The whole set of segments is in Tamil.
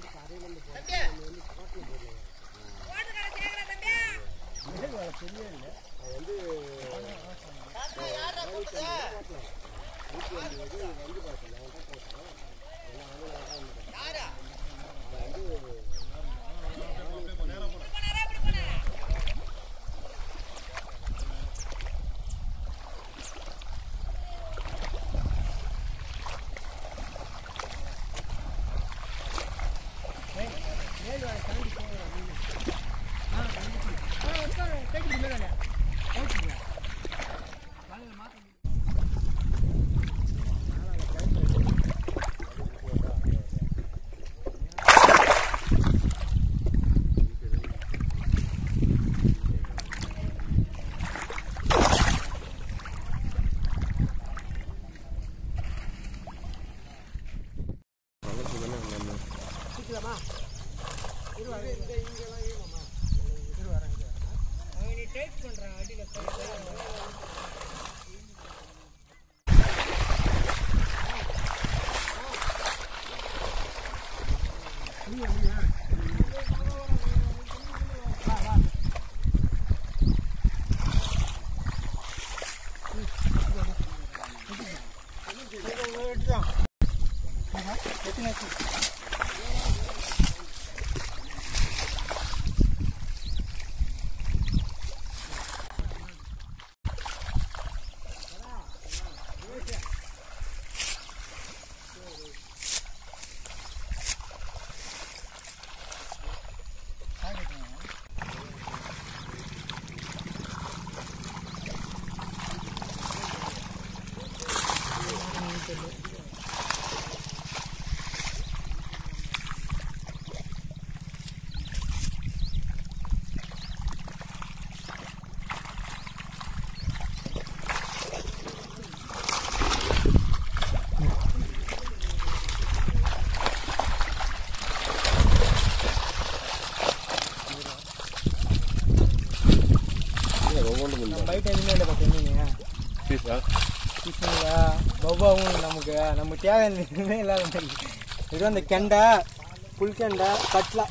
బయట ఎదుమే లేదు తెన్నీங்க பீஸா கிருஷ்ணா பௌபாவும் நமக்கு நமக்கு தேவையான எதுவுமே இல்லாத மாதிரி வெறும் அந்த கெண்டை புல்கெண்டை கட்லா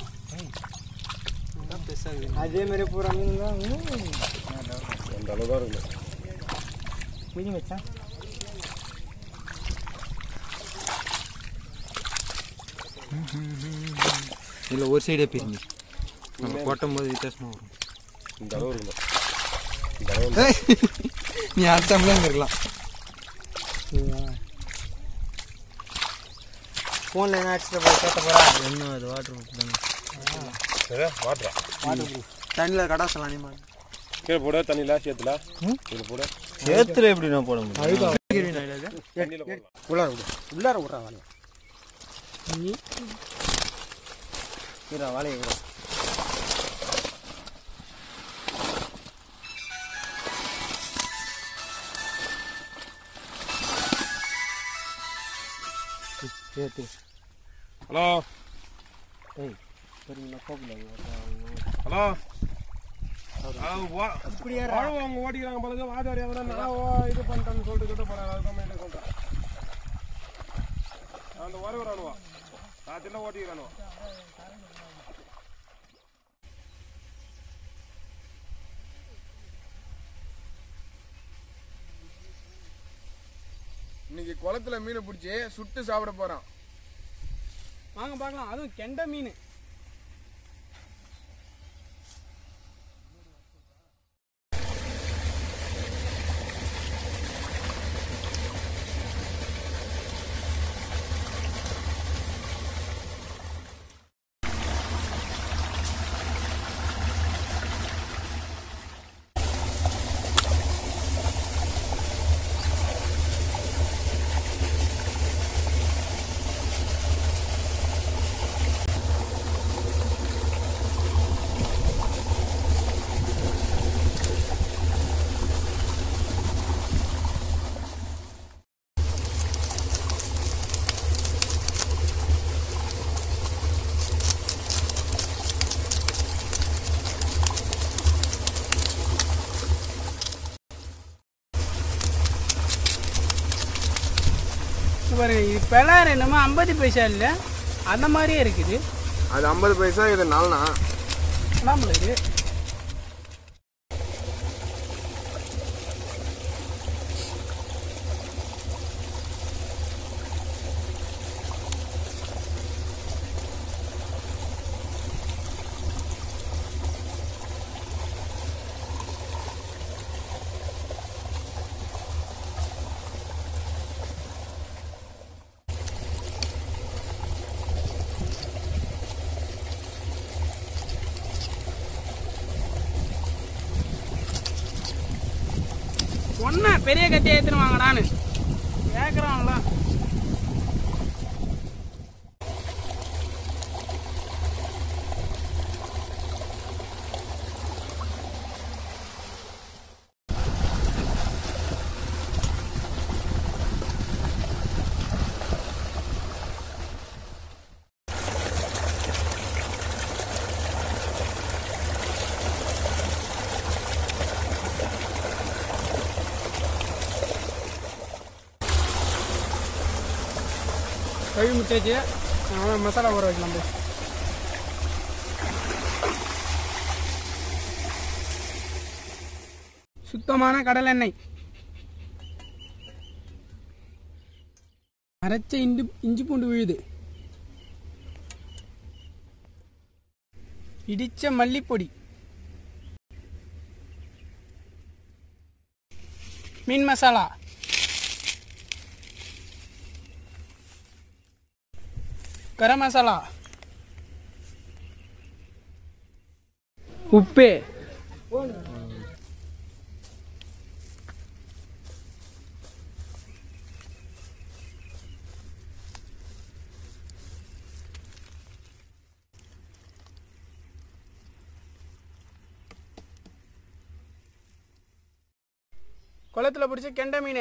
அதே மாதிரி பூரா மீன் தான் ம். அந்த அளவு தான் இருக்கும் மீன் வச்சா இல்லை ஒரு சைடே பிரிஞ்சு நம்ம கொட்டும் போது வித்தியாசமாக வரும் இந்த அளவு இருக்கும் இந்த அளவு நீ அடுத்தாமலாம் இருக்கலாம் ஃபோனில் என்ன அடிச்சுட்டு போய் கேட்ட போகிறா என்ன அது வாட்டர் சரி வாட்டுறா வாட்டர் ப்ரூஃப் தண்ணியில் கடாசலாம் நீ கீழே போட தண்ணியில் சேத்துல இது போட சேத்துல எப்படி நான் போட முடியும் தண்ணியில் போடலாம் உள்ளார விடு உள்ளார விட்றா வாழைய விட்றா வாழைய விட்றா ஏத்து ஹலோ ஏய் சரி நான் கோப்பில் ஹலோ வாழ்வு அவங்க ஓட்டிக்கிறாங்க பாருங்க வாதாடி அவரை நான் ஓ- இது பண்ணிட்டேன்னு சொல்லிட்டு கிட்ட போறேன் அதுதான் என்ன சொல்றேன் அந்த ஒரே ஒரு அணுவா நான் தின்ன ஓட்டிக்கிறானுவா இன்னைக்கு குளத்துல மீனை பிடிச்சி சுட்டு சாப்பிட போறோம் வாங்க பார்க்கலாம் அதுவும் கெண்டை மீன் பாருங்க இது பெலார் என்னமோ ஐம்பது பைசா இல்லை அந்த மாதிரியே இருக்குது அது ஐம்பது பைசா இது நாலுனா நாமல இது ஒன்ன பெரிய கத்தி ஏத்துன்னு வாங்கடான்னு கேக்குறான்ல கழுவி முச்சாச்சு அவன் மசாலா ஊற வைக்கலாம் போய் சுத்தமான கடலை எண்ணெய் அரைச்ச இண்டு இஞ்சி பூண்டு விழுது இடிச்ச மல்லிப்பொடி மீன் மசாலா கரம் மசாலா உப்பு குளத்துல பிடிச்ச கெண்டை மீன்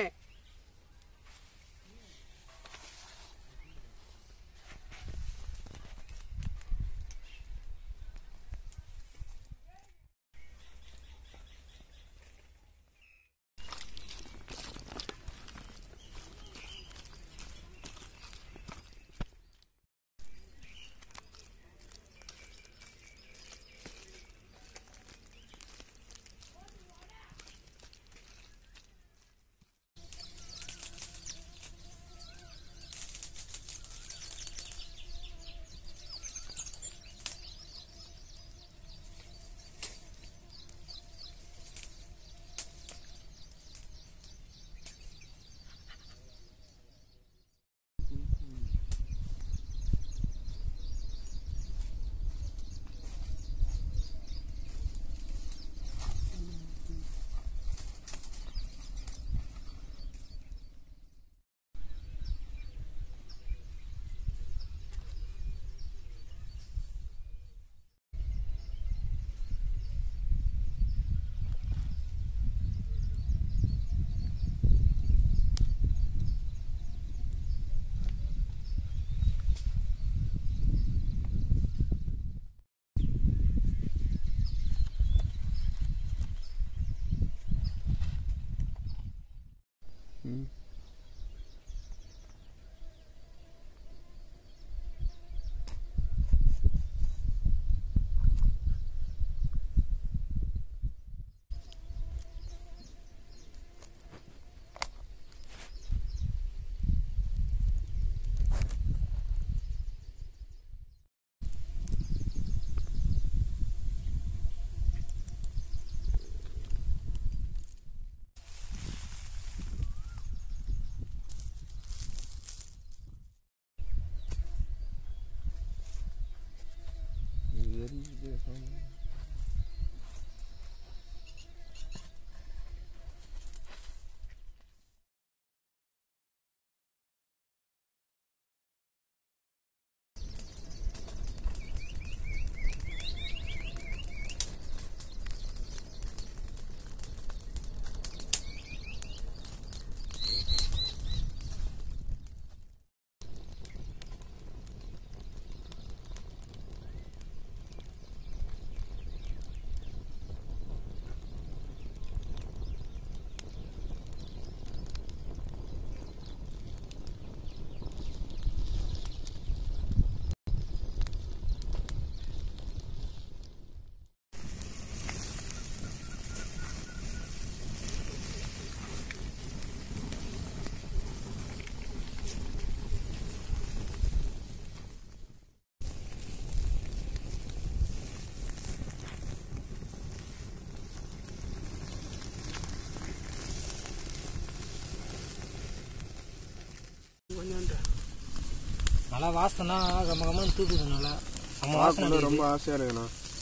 நல்லா வாசனை கம்ம கம்மன்னு தூக்குது நல்லா நம்ம வாசனை பார்க்கணும் அடிக்குது. ரொம்ப ஆசையா இருக்குண்ணா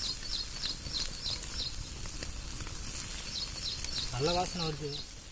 நல்ல வாசனை வருது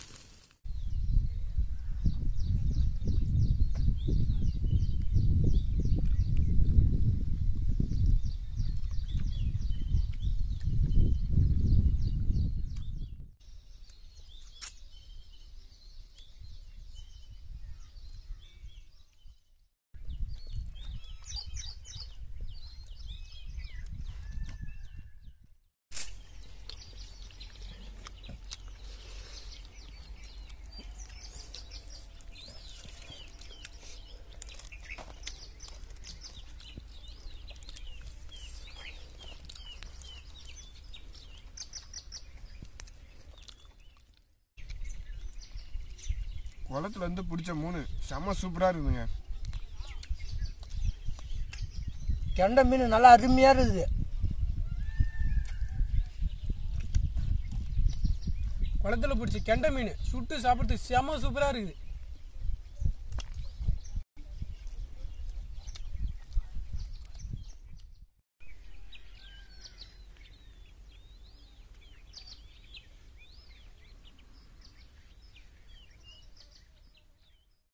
குளத்துல இருந்து பிடிச்ச மூணு செம்ம சூப்பரா இருக்குதுங்க கெண்டை மீன் நல்லா அருமையாக இருக்குது குளத்துல பிடிச்ச கெண்டை மீன் சுட்டு சாப்பிட்றதுக்கு செம சூப்பராக இருக்குது